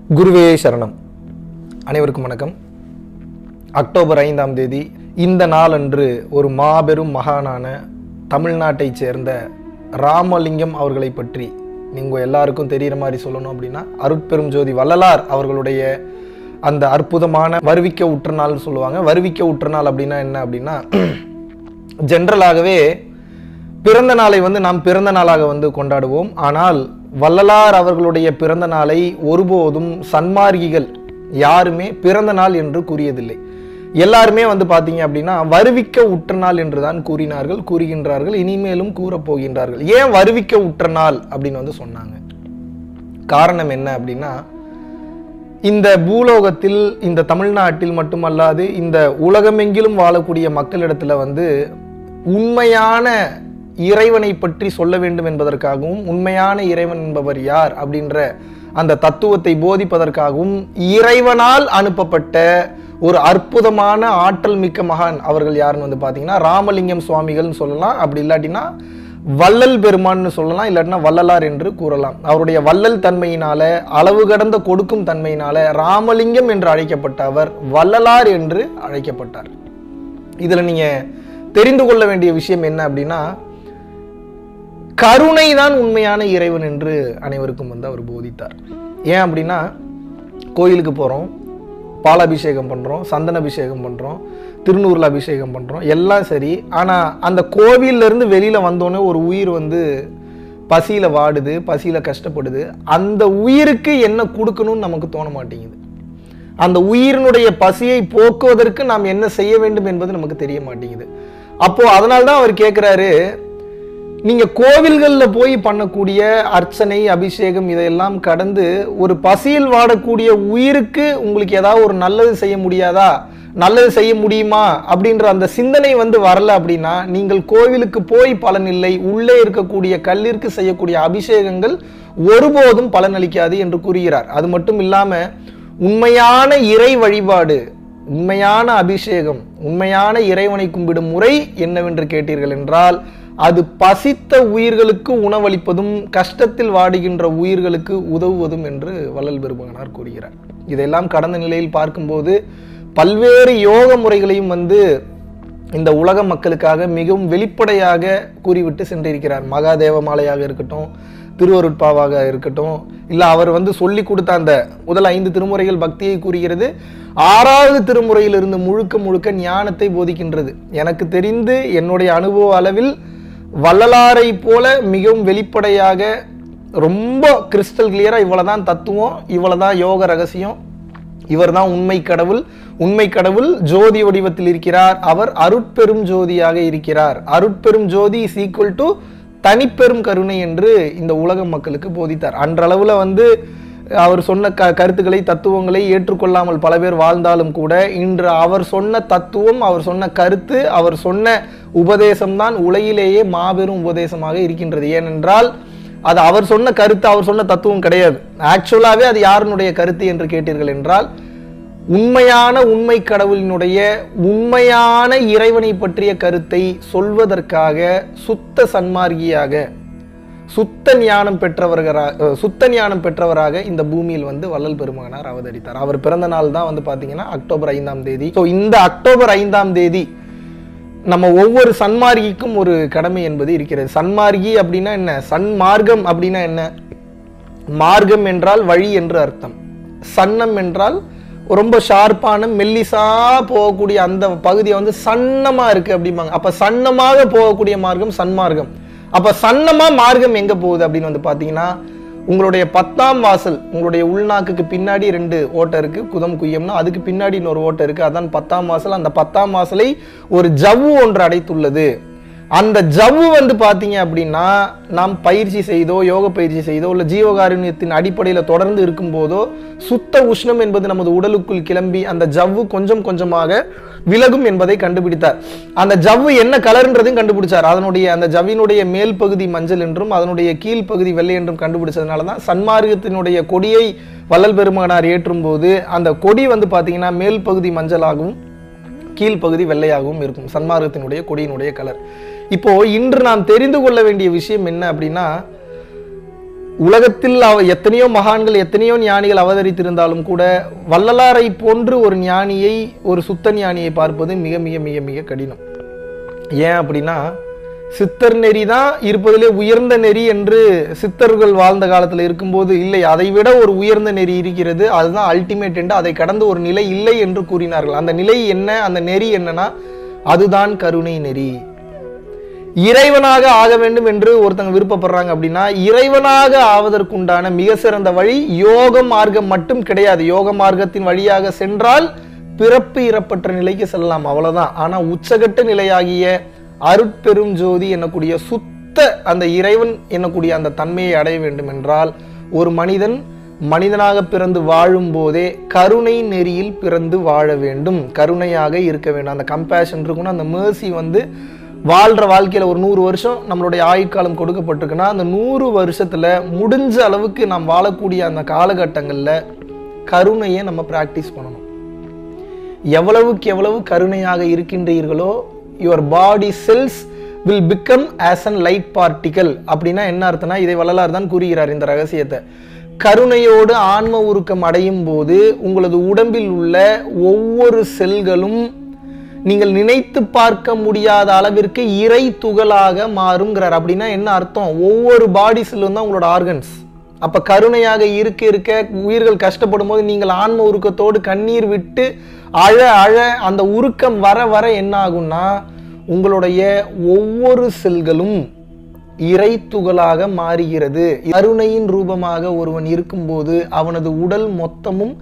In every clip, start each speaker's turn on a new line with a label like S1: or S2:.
S1: குருவே சரணம் அனைவருக்கும் வணக்கம் அக்டோபர் ஐந்தாம் தேதி இந்த நாளன்று ஒரு மாபெரும் மகானான தமிழ்நாட்டைச் சேர்ந்த ராமலிங்கம் அவர்களை பற்றி நீங்கள் எல்லாருக்கும் தெரிகிற மாதிரி சொல்லணும் அப்படின்னா அருட்பெரும் ஜோதி வள்ளலார் அவர்களுடைய அந்த அற்புதமான வருவிக்க உற்ற நாள்னு சொல்லுவாங்க வருவிக்க உற்ற நாள் அப்படின்னா என்ன அப்படின்னா ஜென்ரலாகவே பிறந்த நாளை வந்து நாம் பிறந்த நாளாக வந்து கொண்டாடுவோம் ஆனால் வள்ளலார் அவர்களுடைய பிறந்த நாளை ஒருபோதும் சன்மார்கிகள் யாருமே பிறந்த நாள் என்று கூறியதில்லை எல்லாருமே வந்து பார்த்தீங்க அப்படின்னா வருவிக்க உற்ற நாள் என்று தான் கூறினார்கள் கூறுகின்றார்கள் இனிமேலும் கூறப் போகின்றார்கள் ஏன் வருவிக்க உற்ற நாள் அப்படின்னு வந்து சொன்னாங்க காரணம் என்ன அப்படின்னா இந்த பூலோகத்தில் இந்த தமிழ்நாட்டில் மட்டுமல்லாது இந்த உலகமெங்கிலும் வாழக்கூடிய மக்களிடத்துல வந்து உண்மையான இறைவனை பற்றி சொல்ல வேண்டும் என்பதற்காகவும் உண்மையான இறைவன் என்பவர் யார் அப்படின்ற அந்த தத்துவத்தை போதிப்பதற்காகவும் இறைவனால் அனுப்பப்பட்ட ஒரு அற்புதமான ஆற்றல் மிக்க மகான் அவர்கள் யாருன்னு வந்து பார்த்தீங்கன்னா ராமலிங்கம் சுவாமிகள்னு சொல்லலாம் அப்படி இல்லாட்டினா வள்ளல் பெருமான்னு சொல்லலாம் இல்லாட்டினா வள்ளலார் என்று கூறலாம் அவருடைய வள்ளல் தன்மையினால அளவு கடந்த கொடுக்கும் தன்மையினால ராமலிங்கம் என்று அழைக்கப்பட்ட அவர் வள்ளலார் என்று அழைக்கப்பட்டார் இதுல நீங்க தெரிந்து கொள்ள வேண்டிய விஷயம் என்ன அப்படின்னா கருணை தான் உண்மையான இறைவன் என்று அனைவருக்கும் வந்து அவர் போதித்தார் ஏன் அப்படின்னா கோயிலுக்கு போகிறோம் பாலாபிஷேகம் பண்ணுறோம் சந்தன அபிஷேகம் பண்ணுறோம் திருநூறில் அபிஷேகம் பண்ணுறோம் எல்லாம் சரி ஆனால் அந்த கோவில்ல இருந்து வெளியில் வந்தோடனே ஒரு உயிர் வந்து பசியில் வாடுது பசியில் கஷ்டப்படுது அந்த உயிருக்கு என்ன கொடுக்கணும்னு நமக்கு தோண மாட்டேங்குது அந்த உயிரினுடைய பசியை போக்குவதற்கு நாம் என்ன செய்ய வேண்டும் என்பது நமக்கு தெரிய மாட்டேங்குது அப்போ அதனால தான் அவர் கேட்குறாரு நீங்க கோவில்கள்ல போய் பண்ணக்கூடிய அர்ச்சனை அபிஷேகம் இதையெல்லாம் கடந்து ஒரு பசியில் வாடக்கூடிய உயிருக்கு உங்களுக்கு ஏதாவது ஒரு நல்லது செய்ய முடியாதா நல்லது செய்ய முடியுமா அப்படின்ற அந்த சிந்தனை வந்து வரல அப்படின்னா நீங்கள் கோவிலுக்கு போய் பலன் இல்லை உள்ளே இருக்கக்கூடிய கல்லிற்கு செய்யக்கூடிய அபிஷேகங்கள் ஒருபோதும் பலனளிக்காது என்று கூறுகிறார் அது மட்டும் இல்லாம உண்மையான இறை வழிபாடு உண்மையான அபிஷேகம் உண்மையான இறைவனை கும்பிடும் முறை என்னவென்று கேட்டீர்கள் என்றால் அது பசித்த உயிர்களுக்கு உணவளிப்பதும் கஷ்டத்தில் வாடுகின்ற உயிர்களுக்கு உதவுவதும் என்று வள்ளல் பெருமகனார் கூறுகிறார் இதெல்லாம் கடந்த நிலையில் பார்க்கும்போது பல்வேறு யோக முறைகளையும் வந்து இந்த உலக மக்களுக்காக மிகவும் வெளிப்படையாக கூறிவிட்டு சென்றிருக்கிறார் மகாதேவ மாலையாக இருக்கட்டும் திருவருட்பாவாக இருக்கட்டும் இல்லை அவர் வந்து சொல்லி கொடுத்த அந்த முதல் ஐந்து திருமுறைகள் பக்தியை கூறுகிறது ஆறாவது திருமுறையிலிருந்து முழுக்க முழுக்க ஞானத்தை போதிக்கின்றது எனக்கு தெரிந்து என்னுடைய அனுபவ அளவில் வள்ளலாரை போல மிகவும் வெளிப்படையாக ரொம்ப கிறிஸ்டல் கிளியரா இவ்வளவுதான் தத்துவம் இவ்வளவுதான் யோக ரகசியம் இவர்தான் உண்மை கடவுள் உண்மை கடவுள் ஜோதி வடிவத்தில் இருக்கிறார் அவர் அருட்பெரும் ஜோதியாக இருக்கிறார் அருட்பெரும் ஜோதி இஸ் ஈக்குவல் டு தனிப்பெரும் கருணை என்று இந்த உலக மக்களுக்கு போதித்தார் அன்றளவுல வந்து அவர் சொன்ன க கருத்துக்களை தத்துவங்களை ஏற்றுக்கொள்ளாமல் பல பேர் வாழ்ந்தாலும் கூட இன்று அவர் சொன்ன தத்துவம் அவர் சொன்ன கருத்து அவர் சொன்ன உபதேசம்தான் உலகிலேயே மாபெரும் உபதேசமாக இருக்கின்றது ஏனென்றால் அது அவர் சொன்ன கருத்து அவர் சொன்ன தத்துவம் கிடையாது ஆக்சுவலாகவே அது யாருனுடைய கருத்து என்று கேட்டீர்கள் என்றால் உண்மையான உண்மை கடவுளினுடைய உண்மையான இறைவனை பற்றிய கருத்தை சொல்வதற்காக சுத்த சன்மார்கியாக சுத்த ஞானம் பெற்றவர்களாக சுத்த ஞானம் பெற்றவராக இந்த பூமியில் வந்து வள்ளல் பெருமகனார் அவதரித்தார் அவர் பிறந்த நாள் தான் வந்து பார்த்தீங்கன்னா அக்டோபர் ஐந்தாம் தேதி ஸோ இந்த அக்டோபர் ஐந்தாம் தேதி நம்ம ஒவ்வொரு சன்மார்கிக்கும் ஒரு கடமை என்பது இருக்கிறது சன்மார்கி அப்படின்னா என்ன சன்மார்க்கம் அப்படின்னா என்ன மார்க்கம் என்றால் வழி என்று அர்த்தம் சன்னம் என்றால் ரொம்ப ஷார்ப்பான மெல்லிசா போகக்கூடிய அந்த பகுதியை வந்து சன்னமா இருக்கு அப்படிம்பாங்க அப்ப சன்னமாக போகக்கூடிய மார்க்கம் சன்மார்க்கம் அப்ப சன்னமா மார்க்கம் எங்க போகுது அப்படின்னு வந்து பாத்தீங்கன்னா உங்களுடைய பத்தாம் வாசல் உங்களுடைய உள்நாக்குக்கு பின்னாடி ரெண்டு ஓட்டை இருக்கு குதம் குய்யம்னா அதுக்கு பின்னாடி இன்னொரு ஓட்டை இருக்கு அதான் பத்தாம் வாசல் அந்த பத்தாம் வாசலை ஒரு ஜவ்வு ஒன்று அடைத்துள்ளது அந்த ஜவ்வு வந்து பார்த்தீங்க அப்படின்னா நாம் பயிற்சி செய்தோ யோக பயிற்சி செய்தோ இல்லை ஜீவகாருண்யத்தின் அடிப்படையில் தொடர்ந்து இருக்கும்போதோ சுத்த உஷ்ணம் என்பது நமது உடலுக்குள் கிளம்பி அந்த ஜவ்வு கொஞ்சம் கொஞ்சமாக விலகும் என்பதை கண்டுபிடித்தார் அந்த ஜவ்வு என்ன கலர்ன்றதையும் கண்டுபிடிச்சார் அதனுடைய அந்த ஜவ்வினுடைய மேல் பகுதி மஞ்சள் என்றும் அதனுடைய கீழ் பகுதி வெள்ளை என்றும் கண்டுபிடிச்சதுனால தான் சன்மார்க்கத்தினுடைய கொடியை வள்ளல் பெருமகனார் ஏற்றும் போது அந்த கொடி வந்து பார்த்தீங்கன்னா மேல் பகுதி மஞ்சளாகவும் கீழ்ப்பகுதி வெள்ளையாகவும் இருக்கும் சன்மார்க்கத்தினுடைய கொடியினுடைய கலர் இப்போ இன்று நாம் தெரிந்து கொள்ள வேண்டிய விஷயம் என்ன அப்படின்னா உலகத்தில் அவ எத்தனையோ மகான்கள் எத்தனையோ ஞானிகள் அவதரித்திருந்தாலும் கூட வள்ளலாரை போன்று ஒரு ஞானியை ஒரு சுத்த ஞானியை பார்ப்பது மிக மிக மிக மிக கடினம் ஏன் அப்படின்னா சித்தர் நெறி தான் இருப்பதிலே உயர்ந்த நெறி என்று சித்தர்கள் வாழ்ந்த காலத்தில் இருக்கும்போது இல்லை அதை விட ஒரு உயர்ந்த நெறி இருக்கிறது அதுதான் அல்டிமேட் என்று அதை கடந்து ஒரு நிலை இல்லை என்று கூறினார்கள் அந்த நிலை என்ன அந்த நெறி என்னன்னா அதுதான் கருணை நெறி இறைவனாக ஆக வேண்டும் என்று ஒருத்தங்க விருப்பப்படுறாங்க அப்படின்னா இறைவனாக ஆவதற்குண்டான மிக சிறந்த வழி யோக மார்க்கம் மட்டும் கிடையாது யோக மார்க்கத்தின் வழியாக சென்றால் பிறப்பு இறப்பற்ற நிலைக்கு செல்லலாம் அவ்வளவுதான் ஆனா உச்சகட்ட நிலையாகிய அருட்பெரும் ஜோதி என்னக்கூடிய சுத்த அந்த இறைவன் என்னக்கூடிய அந்த தன்மையை அடைய வேண்டும் என்றால் ஒரு மனிதன் மனிதனாக பிறந்து வாழும் போதே கருணை நெறியில் பிறந்து வாழ வேண்டும் கருணையாக இருக்க வேண்டும் அந்த கம்பேஷன் இருக்கணும் அந்த மேர்சி வந்து வாழ்ற வாழ்க்கையில ஒரு நூறு வருஷம் நம்மளுடைய ஆயுட்காலம் கொடுக்கப்பட்டிருக்குன்னா அந்த நூறு வருஷத்துல முடிஞ்ச அளவுக்கு நாம் வாழக்கூடிய அந்த காலகட்டங்கள்ல கருணையை நம்ம பிராக்டிஸ் பண்ணணும் எவ்வளவுக்கு எவ்வளவு கருணையாக இருக்கின்றீர்களோ your body cells will become as an light particle அப்படின்னா என்ன அர்த்தம்னா இதை வள்ளலார் தான் கூறுகிறார் இந்த ரகசியத்தை கருணையோடு ஆன்ம உருக்கம் அடையும் போது உங்களது உடம்பில் உள்ள ஒவ்வொரு செல்களும் நீங்கள் நினைத்து பார்க்க முடியாத அளவிற்கு இறை துகளாக மாறுங்கிறார் அப்படின்னா என்ன அர்த்தம் ஒவ்வொரு பாடி செல்லும் தான் உங்களோட ஆர்கன்ஸ் அப்ப கருணையாக இருக்க இருக்க உயிர்கள் கஷ்டப்படும் போது நீங்கள் ஆன்ம உருக்கத்தோடு கண்ணீர் விட்டு அழ அழ அந்த உருக்கம் வர வர என்ன ஆகும்னா உங்களுடைய ஒவ்வொரு செல்களும் இறை துகளாக மாறுகிறது கருணையின் ரூபமாக ஒருவன் இருக்கும்போது அவனது உடல் மொத்தமும்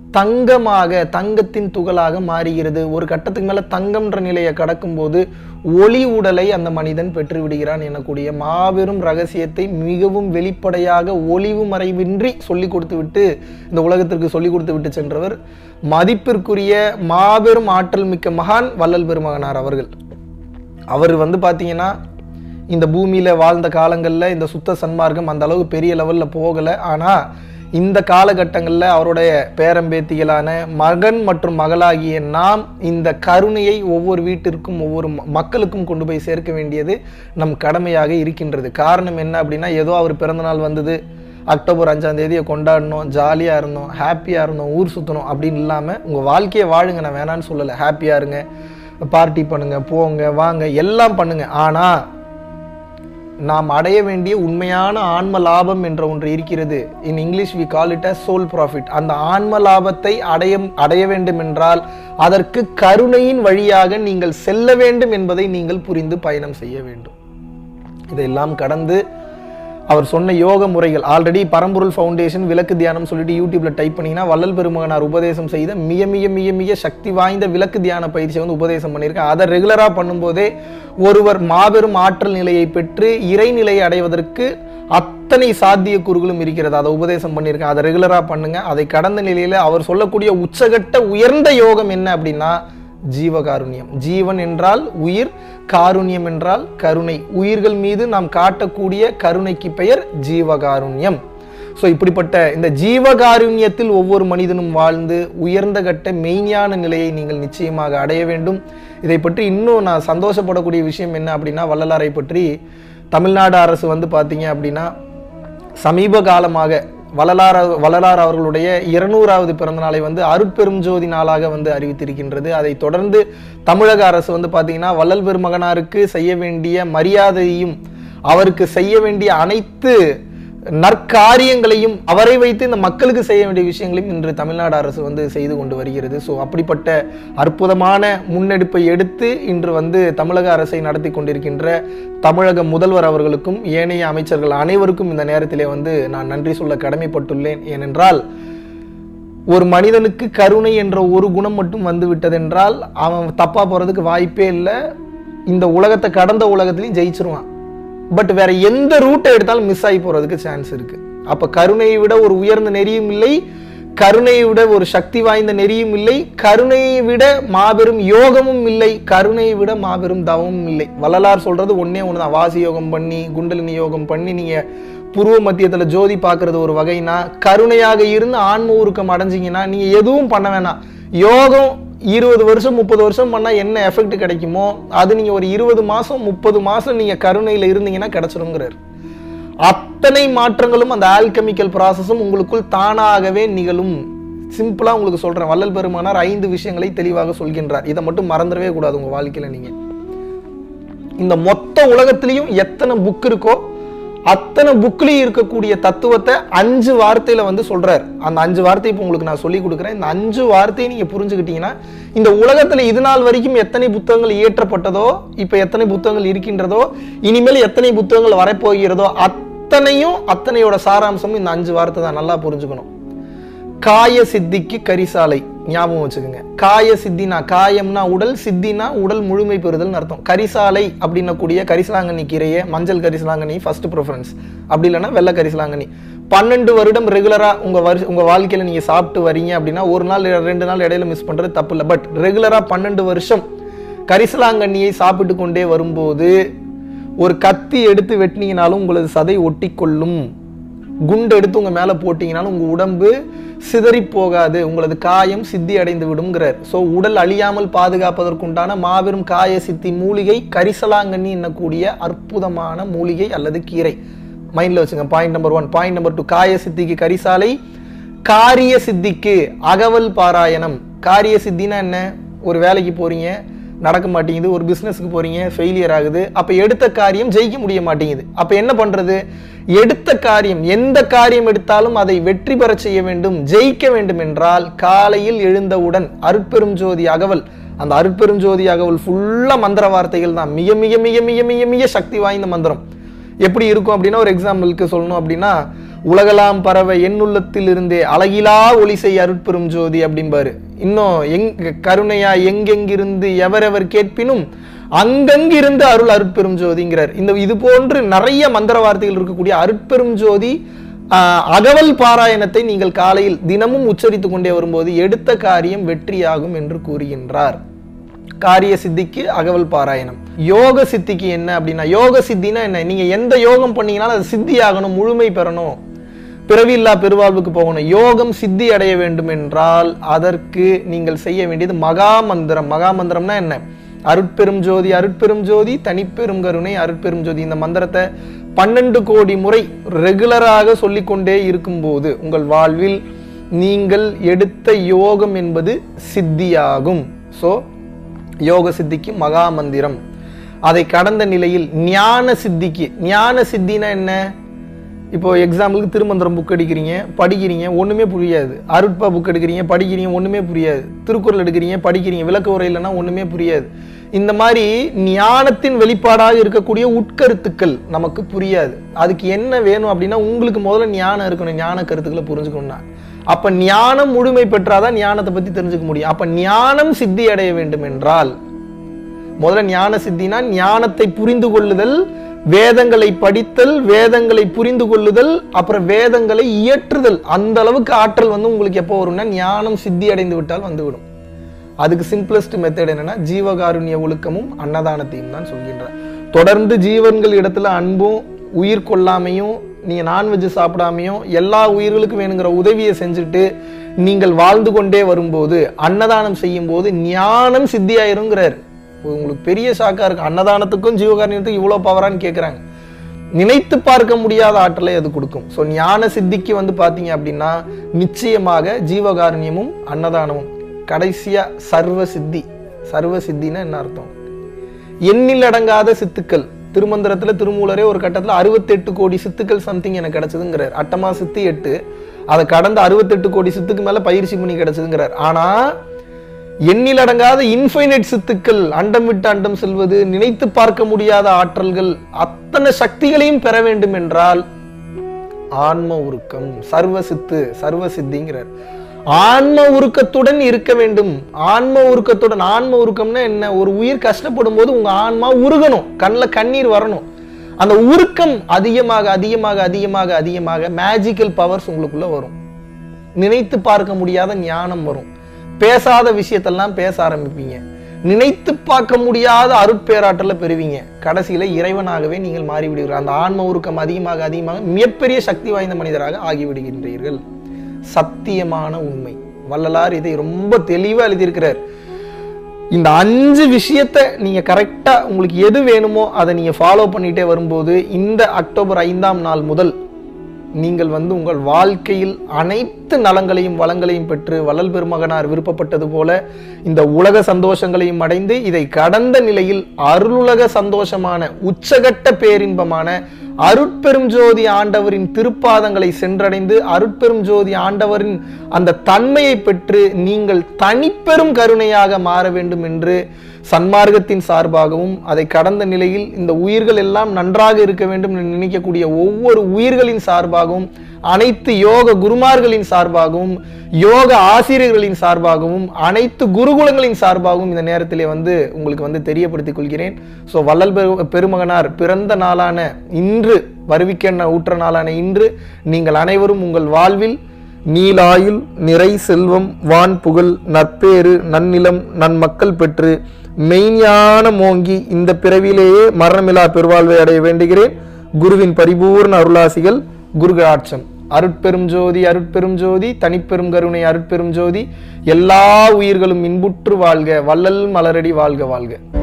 S1: தங்கமாக தங்கத்தின் துகளாக மாறுகிறது ஒரு கட்டத்துக்கு மேல தங்கம்ன்ற நிலையை கடக்கும்போது ஒளி உடலை அந்த மனிதன் பெற்று விடுகிறான் எனக்கூடிய மாபெரும் ரகசியத்தை மிகவும் வெளிப்படையாக ஒளிவு மறைவின்றி சொல்லி கொடுத்து விட்டு இந்த உலகத்திற்கு சொல்லி கொடுத்து விட்டு சென்றவர் மதிப்பிற்குரிய மாபெரும் ஆற்றல் மிக்க மகான் வள்ளல் பெருமகனார் அவர்கள் அவர் வந்து பார்த்தீங்கன்னா இந்த பூமியில வாழ்ந்த காலங்களில் இந்த சுத்த சன்மார்க்கம் அந்த அளவு பெரிய லெவலில் போகலை ஆனால் இந்த காலகட்டங்களில் அவருடைய பேரம்பேத்திகளான மகன் மற்றும் மகளாகிய நாம் இந்த கருணையை ஒவ்வொரு வீட்டிற்கும் ஒவ்வொரு ம- மக்களுக்கும் கொண்டு போய் சேர்க்க வேண்டியது நம் கடமையாக இருக்கின்றது காரணம் என்ன அப்படின்னா ஏதோ அவர் பிறந்தநாள் வந்தது அக்டோபர் அஞ்சாம் தேதியை கொண்டாடணும் ஜாலியாக இருந்தோம் ஹாப்பியாக இருந்தோம் ஊர் சுற்றணும் அப்படின்னு இல்லாமல் உங்கள் வாழ்க்கையை வாழுங்க நான் வேணான்னு சொல்லலை ஹாப்பியாக இருங்க பார்ட்டி பண்ணுங்க போங்க வாங்க எல்லாம் பண்ணுங்க ஆனால் நாம் அடைய வேண்டிய உண்மையான ஆன்ம லாபம் என்ற ஒன்று இருக்கிறது in English we call it as soul profit அந்த ஆன்ம லாபத்தை அடைய அடைய வேண்டும் என்றால் அதற்கு கருணையின் வழியாக நீங்கள் செல்ல வேண்டும் என்பதை நீங்கள் புரிந்து பயணம் செய்ய வேண்டும் இதையெல்லாம் கடந்து அவர் சொன்ன யோக முறைகள் ஆல்ரெடி பரம்பொருள் ஃபவுண்டேஷன் விளக்கு தியானம் சொல்லிட்டு யூடியூப்ல டைப் பண்ணீங்கன்னா வள்ளல் பெருமகனார் உபதேசம் செய்த மிக மிக மிக மிக சக்தி வாய்ந்த விளக்கு தியான பயிற்சியை வந்து உபதேசம் பண்ணியிருக்கேன் அதை ரெகுலரா பண்ணும்போதே ஒருவர் மாபெரும் ஆற்றல் நிலையை பெற்று இறைநிலையை அடைவதற்கு அத்தனை சாத்தியக்கூறுகளும் இருக்கிறது அதை உபதேசம் பண்ணியிருக்கேன் அதை ரெகுலரா பண்ணுங்க அதை கடந்த நிலையில அவர் சொல்லக்கூடிய உச்சகட்ட உயர்ந்த யோகம் என்ன அப்படின்னா ஜீவகாருண்யம் ஜீவன் என்றால் உயிர் காருண்யம் என்றால் கருணை உயிர்கள் மீது நாம் காட்டக்கூடிய கருணைக்கு பெயர் ஜீவகாருண்யம் ஸோ இப்படிப்பட்ட இந்த ஜீவகாருண்யத்தில் ஒவ்வொரு மனிதனும் வாழ்ந்து உயர்ந்த கட்ட மெய்ஞான நிலையை நீங்கள் நிச்சயமாக அடைய வேண்டும் இதை பற்றி இன்னும் நான் சந்தோஷப்படக்கூடிய விஷயம் என்ன அப்படின்னா வள்ளலாரை பற்றி தமிழ்நாடு அரசு வந்து பார்த்தீங்க அப்படின்னா சமீப காலமாக வள்ளலார் அவ- வள்ளலார் அவர்களுடைய இருநூறாவது பிறந்த நாளை வந்து அருட்பெரும் ஜோதி நாளாக வந்து அறிவித்திருக்கின்றது அதை தொடர்ந்து தமிழக அரசு வந்து பார்த்தீங்கன்னா வள்ளல் பெருமகனாருக்கு செய்ய வேண்டிய மரியாதையும் அவருக்கு செய்ய வேண்டிய அனைத்து நற்காரியங்களையும் அவரை வைத்து இந்த மக்களுக்கு செய்ய வேண்டிய விஷயங்களையும் இன்று தமிழ்நாடு அரசு வந்து செய்து கொண்டு வருகிறது ஸோ அப்படிப்பட்ட அற்புதமான முன்னெடுப்பை எடுத்து இன்று வந்து தமிழக அரசை நடத்தி கொண்டிருக்கின்ற தமிழக முதல்வர் அவர்களுக்கும் ஏனைய அமைச்சர்கள் அனைவருக்கும் இந்த நேரத்திலே வந்து நான் நன்றி சொல்ல கடமைப்பட்டுள்ளேன் ஏனென்றால் ஒரு மனிதனுக்கு கருணை என்ற ஒரு குணம் மட்டும் வந்து விட்டதென்றால் அவன் தப்பா போறதுக்கு வாய்ப்பே இல்லை இந்த உலகத்தை கடந்த உலகத்திலையும் ஜெயிச்சிருவான் பட் வேற எந்த ரூட்டை எடுத்தாலும் மிஸ் ஆகி போறதுக்கு சான்ஸ் இருக்கு அப்ப கருணையை விட ஒரு உயர்ந்த நெறியும் இல்லை கருணையை விட ஒரு சக்தி வாய்ந்த நெறியும் இல்லை கருணையை விட மாபெரும் யோகமும் இல்லை கருணையை விட மாபெரும் தவமும் இல்லை வள்ளலார் சொல்றது ஒண்ணே ஒண்ணுதான் வாசி யோகம் பண்ணி குண்டலினி யோகம் பண்ணி நீங்க புருவ மத்தியத்துல ஜோதி பார்க்கிறது ஒரு வகைனா கருணையாக இருந்து ஆன்ம உருக்கம் அடைஞ்சீங்கன்னா நீங்க எதுவும் பண்ண வேணாம் யோகம் இருபது வருஷம் முப்பது வருஷம் பண்ணா என்ன எஃபெக்ட் கிடைக்குமோ அது நீங்க ஒரு இருபது மாசம் முப்பது மாசம் நீங்க கருணையில இருந்தீங்கன்னா கிடைச்சிருங்கிறார் அத்தனை மாற்றங்களும் அந்த ஆல்கெமிக்கல் ப்ராசஸும் உங்களுக்குள் தானாகவே நிகழும் சிம்பிளா உங்களுக்கு சொல்றேன் வள்ளல் பெருமானார் ஐந்து விஷயங்களை தெளிவாக சொல்கின்றார் இதை மட்டும் மறந்துடவே கூடாது உங்க வாழ்க்கையில நீங்க இந்த மொத்த உலகத்திலையும் எத்தனை புக் இருக்கோ அத்தனை புக்லயும் இருக்கக்கூடிய தத்துவத்தை அஞ்சு வார்த்தையில வந்து சொல்றார் அந்த அஞ்சு வார்த்தை இப்போ உங்களுக்கு நான் சொல்லி கொடுக்குறேன் இந்த அஞ்சு வார்த்தையை நீங்க புரிஞ்சுக்கிட்டீங்கன்னா இந்த உலகத்துல இது நாள் வரைக்கும் எத்தனை புத்தகங்கள் இயற்றப்பட்டதோ இப்ப எத்தனை புத்தகங்கள் இருக்கின்றதோ இனிமேல் எத்தனை புத்தகங்கள் வரப்போகிறதோ அத்தனையும் அத்தனையோட சாராம்சமும் இந்த அஞ்சு வார்த்தை தான் நல்லா புரிஞ்சுக்கணும் காய சித்திக்கு கரிசாலை ஞாபகம் வச்சுக்கோங்க காய சித்தினா காயம்னா உடல் சித்தினா உடல் முழுமை பெறுதல்னு அர்த்தம் கரிசாலை அப்படின்னக்கூடிய கரிசலாங்கண்ணி கீரையை மஞ்சள் கரிசலாங்கண்ணி ஃபர்ஸ்ட் ப்ரிஃபரன்ஸ் அப்படி இல்லைன்னா வெள்ளை கரிசலாங்கண்ணி பன்னெண்டு வருடம் ரெகுலரா உங்க வருஷ உங்க வாழ்க்கையில நீங்க சாப்பிட்டு வரீங்க அப்படின்னா ஒரு நாள் ரெண்டு நாள் இடையில மிஸ் பண்றது தப்பு இல்லை பட் ரெகுலரா பன்னெண்டு வருஷம் கரிசலாங்கண்ணியை சாப்பிட்டு கொண்டே வரும்போது ஒரு கத்தி எடுத்து வெட்டினீங்கனாலும் உங்களது சதை ஒட்டி கொள்ளும் குண்டு எடுத்து உங்க மேல போட்டீங்கனாலும் உங்க உடம்பு சிதறி போகாது உங்களது காயம் சித்தி அடைந்து விடுங்கிறார் ஸோ உடல் அழியாமல் பாதுகாப்பதற்குண்டான மாபெரும் காய சித்தி மூலிகை கரிசலாங்கண்ணி என்னக்கூடிய அற்புதமான மூலிகை அல்லது கீரை மைண்ட்ல வச்சுங்க point number one point number two காய சித்திக்கு கரிசாலை காரிய சித்திக்கு அகவல் பாராயணம் காரிய சித்தினா என்ன ஒரு வேலைக்கு போறீங்க நடக்க மாட்டேங்குது ஒரு பிசினஸ்க்கு போறீங்க ஃபெயிலியர் ஆகுது அப்ப எடுத்த காரியம் ஜெயிக்க முடிய மாட்டேங்குது அப்ப என்ன பண்றது எடுத்த காரியம் எந்த காரியம் எடுத்தாலும் அதை வெற்றி பெற செய்ய வேண்டும் ஜெயிக்க வேண்டும் என்றால் காலையில் எழுந்தவுடன் அருட்பெரும் ஜோதி அகவல் அந்த அருட்பெரும் ஜோதி அகவல் ஃபுல்லா மந்திர வார்த்தைகள் தான் மிக மிக மிக மிக மிக மிக சக்தி வாய்ந்த மந்திரம் எப்படி இருக்கும் அப்படின்னா ஒரு எக்ஸாம்பிளுக்கு சொல்லணும் அப்படின்னா உலகலாம் பறவை எண்ணுள்ளத்தில் இருந்தே அழகிலா ஒளிசை அருட்பெரும் ஜோதி அப்படிம்பாரு இன்னும் எங் கருணையா எங்கெங்கிருந்து எவரெவர் கேட்பினும் அங்கங்கிருந்து அருள் அருட்பெரும் ஜோதிங்கிறார் இந்த இது போன்று நிறைய மந்திர வார்த்தைகள் இருக்கக்கூடிய அருட்பெரும் ஜோதி ஆஹ், அகவல் பாராயணத்தை நீங்கள் காலையில் தினமும் உச்சரித்து கொண்டே வரும்போது எடுத்த காரியம் வெற்றியாகும் என்று கூறுகின்றார் காரிய சித்திக்கு அகவல் பாராயணம் யோக சித்திக்கு என்ன அப்படின்னா யோக சித்தினா என்ன நீங்க எந்த யோகம் பண்ணீங்கனாலும் அது சித்தி ஆகணும் முழுமை பெறணும் பிறவில்லா பெருவாழ்வுக்கு போகணும் யோகம் சித்தி அடைய வேண்டும் என்றால் அதற்கு நீங்கள் செய்ய வேண்டியது மகா மந்திரம் மகா மந்திரம்னா என்ன அருட்பெரும் ஜோதி அருட்பெரும் ஜோதி தனிப்பெரும் கருணை அருட்பெரும் ஜோதி இந்த மந்திரத்தை பன்னெண்டு கோடி முறை ரெகுலராக சொல்லிக்கொண்டே இருக்கும்போது உங்கள் வாழ்வில் நீங்கள் எடுத்த யோகம் என்பது சித்தியாகும் ஸோ யோக சித்திக்கு மகா மந்திரம் அதை கடந்த நிலையில் ஞான சித்திக்கு ஞான சித்தினா என்ன இப்போ எக்ஸாம்பிளுக்கு திருமந்திரம் புக் எடுக்கிறீங்க படிக்கிறீங்க ஒண்ணுமே புரியாது அருட்பா புக் எடுக்கிறீங்க படிக்கிறீங்க ஒண்ணுமே புரியாது திருக்குறள் எடுக்கிறீங்க படிக்கிறீங்க விளக்க உரை இல்லைன்னா ஒண்ணுமே புரியாது இந்த மாதிரி ஞானத்தின் வெளிப்பாடாக இருக்கக்கூடிய உட்கருத்துக்கள் நமக்கு புரியாது அதுக்கு என்ன வேணும் அப்படின்னா உங்களுக்கு முதல்ல ஞானம் இருக்கணும் ஞான கருத்துக்களை புரிஞ்சுக்கணும்னா அப்ப ஞானம் முழுமை பெற்றாதான் ஞானத்தை பத்தி தெரிஞ்சுக்க முடியும் அப்ப ஞானம் சித்தி அடைய வேண்டும் என்றால் முதல்ல ஞான சித்தினா ஞானத்தை புரிந்து கொள்ளுதல் வேதங்களை படித்தல் வேதங்களை புரிந்து கொள்ளுதல் அப்புறம் வேதங்களை இயற்றுதல் அந்த அளவுக்கு ஆற்றல் வந்து உங்களுக்கு எப்போ வரும்னா ஞானம் சித்தி அடைந்து விட்டால் வந்துவிடும் அதுக்கு சிம்பிளஸ்ட் மெத்தட் என்னன்னா ஜீவகாருண்ய ஒழுக்கமும் அன்னதானத்தையும் தான் சொல்கின்றார் தொடர்ந்து ஜீவன்கள் இடத்துல அன்பும் உயிர் கொள்ளாமையும் நீங்க நான்வெஜ் சாப்பிடாமையும் எல்லா உயிர்களுக்கும் வேணுங்கிற உதவியை செஞ்சுட்டு நீங்கள் வாழ்ந்து கொண்டே வரும்போது அன்னதானம் செய்யும் போது ஞானம் சித்தியாயிருங்கிறார் உங்களுக்கு பெரிய ஷாக்கா இருக்கு அன்னதானத்துக்கும் ஜீவகாருண்யத்துக்கும் இவ்வளவு பவரான்னு கேட்குறாங்க நினைத்து பார்க்க முடியாத ஆற்றலை அது கொடுக்கும் ஸோ ஞான சித்திக்கு வந்து பார்த்தீங்க அப்படின்னா நிச்சயமாக ஜீவகாருண்யமும் அன்னதானமும் கடைசியா சர்வ சித்தி சர்வ சித்தின்னா என்ன அர்த்தம் எண்ணில் அடங்காத சித்துக்கள் திருமந்திரத்துல திருமூலரே ஒரு கட்டத்துல 68 கோடி சித்துக்கள் சம்திங் எனக்கு கிடைச்சதுங்கிறார் அட்டமா சித்து எட்டு அதை கடந்த 68 கோடி சித்துக்கு மேல பயிற்சி பண்ணி கிடைச்சதுங்கிறார் ஆனா எண்ணில் அடங்காத இன்ஃபைனைட் சித்துக்கள் அண்டம் விட்டு அண்டம் செல்வது நினைத்து பார்க்க முடியாத ஆற்றல்கள் அத்தனை சக்திகளையும் பெற வேண்டும் என்றால் ஆன்ம உருக்கம் சர்வ சித்து சர்வ சித்திங்கிறார் ஆன்ம உருக்கத்துடன் இருக்க வேண்டும் ஆன்ம உருக்கத்துடன் ஆன்ம உருக்கம்னா என்ன ஒரு உயிர் கஷ்டப்படும் போது உங்க ஆன்மா உருகணும் கண்ணில் கண்ணீர் வரணும் அந்த உருக்கம் அதிகமாக அதிகமாக அதிகமாக அதிகமாக மேஜிக்கல் பவர்ஸ் உங்களுக்குள்ள வரும் நினைத்து பார்க்க முடியாத ஞானம் வரும் பேசாத விஷயத்தெல்லாம் பேச ஆரம்பிப்பீங்க நினைத்து பார்க்க முடியாத அருட்பேராற்றலை பெறுவீங்க கடைசியில இறைவனாகவே நீங்கள் மாறிவிடுவீர்கள் அந்த ஆன்ம உருக்கம் அதிகமாக அதிகமாக மிகப்பெரிய சக்தி வாய்ந்த மனிதராக இந்த அஞ்சு விஷயத்த நீங்க கரெக்டா உங்களுக்கு எது வேணுமோ அதை நீங்க ஃபாலோ பண்ணிட்டே வரும்போது இந்த அக்டோபர் ஐந்தாம் நாள் முதல் நீங்கள் வந்து உங்கள் வாழ்க்கையில் அனைத்து நலங்களையும் வளங்களையும் பெற்று வள்ளல் பெருமகனார் விருப்பப்பட்டது போல இந்த உலக சந்தோஷங்களையும் அடைந்து இதை கடந்த நிலையில் அருளுலக சந்தோஷமான உச்சகட்ட பேரின்பமான அருட்பெரும் ஜோதி ஆண்டவரின் திருப்பாதங்களை சென்றடைந்து அருட்பெரும் ஜோதி ஆண்டவரின் அந்த தன்மையை பெற்று நீங்கள் தனிப்பெரும் கருணையாக மாற வேண்டும் என்று சன்மார்க்கத்தின் சார்பாகவும் அதை கடந்த நிலையில் இந்த உயிர்கள் எல்லாம் நன்றாக இருக்க வேண்டும் என்று நினைக்கக்கூடிய ஒவ்வொரு உயிர்களின் சார்பாகவும் அனைத்து யோக குருமார்களின் சார்பாகவும் யோக ஆசிரியர்களின் சார்பாகவும் அனைத்து குருகுலங்களின் சார்பாகவும் இந்த நேரத்திலே வந்து உங்களுக்கு வந்து தெரியப்படுத்திக் கொள்கிறேன் ஸோ வள்ளல் பெரு பெருமகனார் பிறந்த நாளான இன்று வருவிக்க ஊற்ற நாளான இன்று நீங்கள் அனைவரும் உங்கள் வாழ்வில் நீலாயுள் நிறை செல்வம் வான் புகழ் நற்பேறு நன்னிலம் நன்மக்கள் பெற்று மெய்ஞானம் ஓங்கி இந்த பிறவிலேயே மரணமில்லா பெருவாழ்வை அடைய வேண்டுகிறேன் குருவின் பரிபூர்ண அருளாசிகள் குருகாட்சம் அருட்பெரும் ஜோதி அருட்பெரும் ஜோதி தனிப்பெரும் கருணை அருட்பெரும் ஜோதி எல்லா உயிர்களும் இன்புற்று வாழ்க வள்ளல் மலரடி வாழ்க வாழ்க